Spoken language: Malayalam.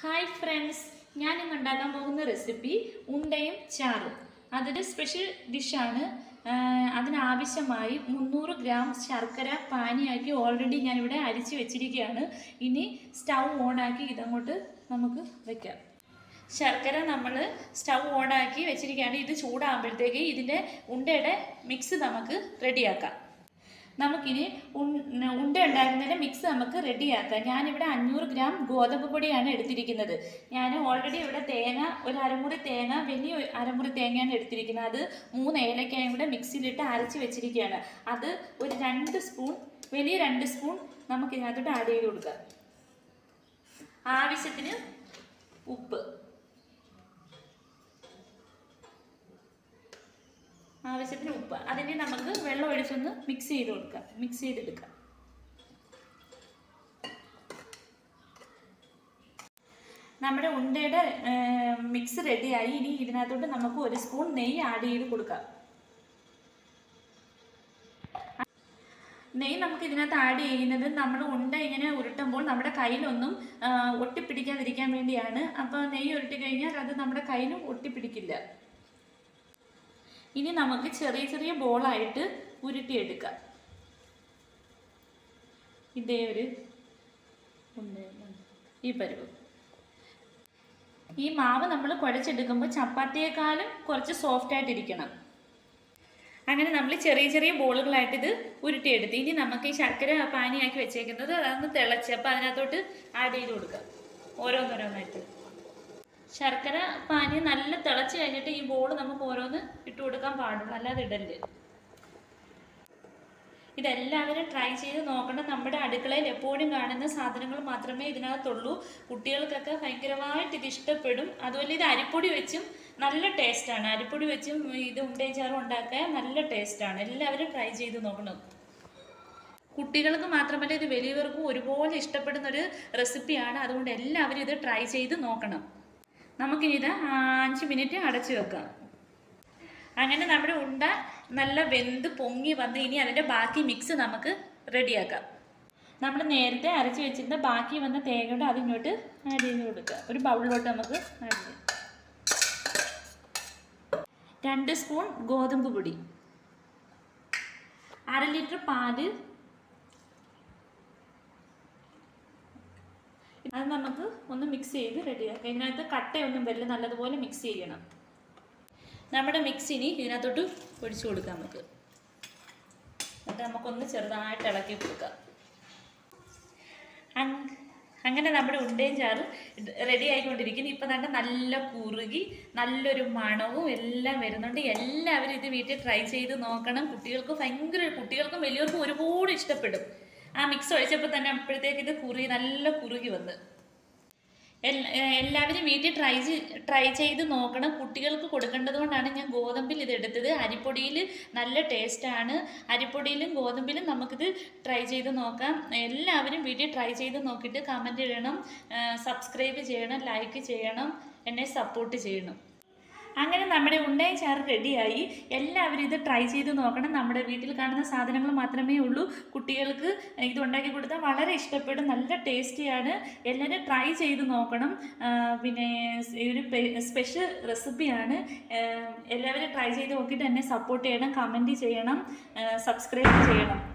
ഹായ് ഫ്രണ്ട്സ് ഞാൻ ഇന്ന് ഉണ്ടാക്കാൻ പോകുന്ന റെസിപ്പി ഉണ്ടയും ചാറും അതൊരു സ്പെഷ്യൽ ഡിഷാണ് അതിനാവശ്യമായി മുന്നൂറ് ഗ്രാം ശർക്കര പാനിയാക്കി ഓൾറെഡി ഞാനിവിടെ അരിച്ച് വെച്ചിരിക്കുകയാണ് ഇനി സ്റ്റൗ ഓണാക്കി ഇതങ്ങോട്ട് നമുക്ക് വെക്കാം ശർക്കര നമ്മൾ സ്റ്റൗ ഓണാക്കി വെച്ചിരിക്കുകയാണ് ഇത് ചൂടാകുമ്പോഴത്തേക്ക് ഇതിൻ്റെ ഉണ്ടയുടെ മിക്സ് നമുക്ക് റെഡിയാക്കാം നമുക്കിനി ഉൺ- ഉണ്ട ഉണ്ടാക്കുന്നതിൻ്റെ മിക്സ് നമുക്ക് റെഡിയാക്കാം ഞാനിവിടെ അഞ്ഞൂറ് ഗ്രാം ഗോതമ്പ് പൊടിയാണ് എടുത്തിരിക്കുന്നത് ഞാൻ ഓൾറെഡി ഇവിടെ തേങ്ങ ഒരു അരമുറി തേങ്ങ വലിയ ഒരു അരമുറി തേങ്ങയാണ് എടുത്തിരിക്കുന്നത് അത് മൂന്ന് ഏലക്കായും കൂടെ മിക്സിയിലിട്ട് അരച്ച് വെച്ചിരിക്കുകയാണ് അത് ഒരു രണ്ട് സ്പൂൺ വലിയ രണ്ട് സ്പൂൺ നമുക്ക് ഇതിനകത്തോട്ട് ആഡ് ചെയ്ത് കൊടുക്കാം ആവശ്യത്തിന് ഉപ്പ് ആവശ്യത്തിന് ഉപ്പ് അതിനെ നമുക്ക് വെള്ളം ഒഴിച്ചൊന്ന് മിക്സ് ചെയ്ത് കൊടുക്കാം മിക്സ് ചെയ്തെടുക്കാം നമ്മുടെ ഉണ്ടയുടെ മിക്സ് റെഡിയായി ഇനി ഇതിനകത്തോട്ട് നമുക്ക് ഒരു സ്പൂൺ നെയ്യ് ആഡ് ചെയ്ത് കൊടുക്കാം നെയ്യ് നമുക്ക് ഇതിനകത്ത് ആഡ് ചെയ്യുന്നത് നമ്മൾ ഉണ്ട ഇങ്ങനെ ഉരുട്ടുമ്പോൾ നമ്മുടെ കയ്യിലൊന്നും ആ, ഒട്ടിപ്പിടിക്കാതിരിക്കാൻ വേണ്ടിയാണ് അപ്പോൾ നെയ്യ് ഉരുട്ടി കഴിഞ്ഞാൽ അത് നമ്മുടെ കയ്യിൽ ഒട്ടിപ്പിടിക്കില്ല ഇനി നമുക്ക് ചെറിയ ചെറിയ ബോളായിട്ട് ഉരുട്ടിയെടുക്കാം ഇതേ ഒരു ഒന്ന് ഈ പരുവ് ഈ മാവ് നമ്മൾ കുഴച്ചെടുക്കുമ്പോൾ ചപ്പാത്തിയേക്കാളും കുറച്ച് സോഫ്റ്റ് ആയിട്ടിരിക്കണം അങ്ങനെ നമ്മൾ ചെറിയ ചെറിയ ബോളുകളായിട്ട് ഇത് ഉരുട്ടിയെടുത്ത് ഇനി നമുക്ക് ഈ ശർക്കര പാനിയാക്കി വെച്ചേക്കുന്നത് അതൊന്ന് തിളച്ച് അപ്പോൾ അതിനകത്തോട്ട് ആഡ് ചെയ്ത് കൊടുക്കാം ഓരോന്നോരോന്നായിട്ട് ശർക്കര പാനി നല്ല തിളച്ച് കഴിഞ്ഞിട്ട് ഈ ബോൾ നമുക്ക് ഓരോന്ന് ഇട്ട് കൊടുക്കാൻ പാടുള്ളൂ അല്ലാതെ ഇടല് ഇതെല്ലാവരും ട്രൈ ചെയ്ത് നോക്കണം നമ്മുടെ അടുക്കളയിൽ എപ്പോഴും കാണുന്ന സാധനങ്ങൾ മാത്രമേ ഇതിനകത്തുള്ളൂ കുട്ടികൾക്കൊക്കെ ഭയങ്കരമായിട്ട് ഇത് ഇഷ്ടപ്പെടും അതുപോലെ ഇത് അരിപ്പൊടി വെച്ചും നല്ല ടേസ്റ്റാണ് അരിപ്പൊടി വെച്ചും ഇത് ഉണ്ടേച്ചാറും ഉണ്ടാക്കാൻ നല്ല ടേസ്റ്റാണ് എല്ലാവരും ട്രൈ ചെയ്ത് നോക്കണം കുട്ടികൾക്ക് മാത്രമല്ല ഇത് വലിയവർക്കും ഒരുപോലെ ഇഷ്ടപ്പെടുന്ന ഒരു റെസിപ്പിയാണ് അതുകൊണ്ട് എല്ലാവരും ഇത് ട്രൈ ചെയ്ത് നോക്കണം നമുക്കിനി ഇത് അഞ്ച് മിനിറ്റ് അടച്ചു വെക്കാം അങ്ങനെ നമ്മുടെ ഉണ്ട നല്ല വെന്ത് പൊങ്ങി വന്ന് ഇനി അതിൻ്റെ ബാക്കി മിക്സ് നമുക്ക് റെഡിയാക്കാം നമ്മൾ നേരത്തെ അരച്ച് വെച്ചിരുന്ന ബാക്കി വന്ന തേങ്ങയുടെ അതിങ്ങോട്ട് ആഡ് ചെയ്ത് കൊടുക്കുക ഒരു ബൗളിലോട്ട് നമുക്ക് ആഡ് ചെയ്യാം രണ്ട് സ്പൂൺ ഗോതമ്പ് പൊടി അര ലിറ്റർ പാല് അത് നമുക്ക് ഒന്ന് മിക്സ് ചെയ്ത് റെഡിയാക്കാം ഇതിനകത്ത് കട്ടയൊന്നും വരില്ല നല്ലതുപോലെ മിക്സ് ചെയ്യണം നമ്മുടെ മിക്സിനി ഇതിനകത്തോട്ട് ഒഴിച്ചു കൊടുക്കാം നമുക്ക് എന്നിട്ട് നമുക്കൊന്ന് ചെറുതായിട്ട് ഇളക്കി കൊടുക്കാം അങ്- അങ്ങനെ നമ്മുടെ ഉണ്ടയും ചാറും റെഡി ആയിക്കൊണ്ടിരിക്കുന്നു ഇപ്പം തന്നെ നല്ല കുറുകി നല്ലൊരു മണവും എല്ലാം വരുന്നുണ്ട് എല്ലാവരും ഇത് വീട്ടിൽ ട്രൈ ചെയ്ത് നോക്കണം കുട്ടികൾക്ക് ഭയങ്കര കുട്ടികൾക്കും വലിയവർക്കും ഒരുപാട് ഇഷ്ടപ്പെടും ആ മിക്സ് ഒഴിച്ചപ്പോൾ തന്നെ അപ്പോഴത്തേക്ക് ഇത് കുറുകി നല്ല കുറുകി വന്ന് എൽ- ഏഹ് എല്ലാവരും വീട്ടിൽ ട്രൈ ട്രൈ ചെയ്ത് നോക്കണം കുട്ടികൾക്ക് കൊടുക്കേണ്ടത് കൊണ്ടാണ് ഞാൻ ഗോതമ്പിൽ ഇത് എടുത്തത് അരിപ്പൊടിയിൽ നല്ല ടേസ്റ്റാണ് അരിപ്പൊടിയിലും ഗോതമ്പിലും നമുക്കിത് ട്രൈ ചെയ്ത് നോക്കാം എല്ലാവരും വീട്ടിൽ ട്രൈ ചെയ്ത് നോക്കിയിട്ട് കമൻറ്റ് ഇടണം സബ്സ്ക്രൈബ് ചെയ്യണം ലൈക്ക് ചെയ്യണം എന്നെ സപ്പോർട്ട് ചെയ്യണം അങ്ങനെ നമ്മുടെ ഉണ്ടയും ചാറ് റെഡിയായി എല്ലാവരും ഇത് ട്രൈ ചെയ്ത് നോക്കണം നമ്മുടെ വീട്ടിൽ കാണുന്ന സാധനങ്ങൾ മാത്രമേ ഉള്ളൂ കുട്ടികൾക്ക് ഇത് ഉണ്ടാക്കി കൊടുത്താൽ വളരെ ഇഷ്ടപ്പെടും നല്ല ടേസ്റ്റിയാണ് എല്ലാവരും ട്രൈ ചെയ്ത് നോക്കണം ആ, പിന്നെ സ് ഈ ഒരു സ്പെഷ്യൽ റെസിപ്പിയാണ് എല്ലാവരും ട്രൈ ചെയ്ത് നോക്കിയിട്ട് എന്നെ സപ്പോർട്ട് ചെയ്യണം കമൻറ്റ് ചെയ്യണം സബ്സ്ക്രൈബ് ചെയ്യണം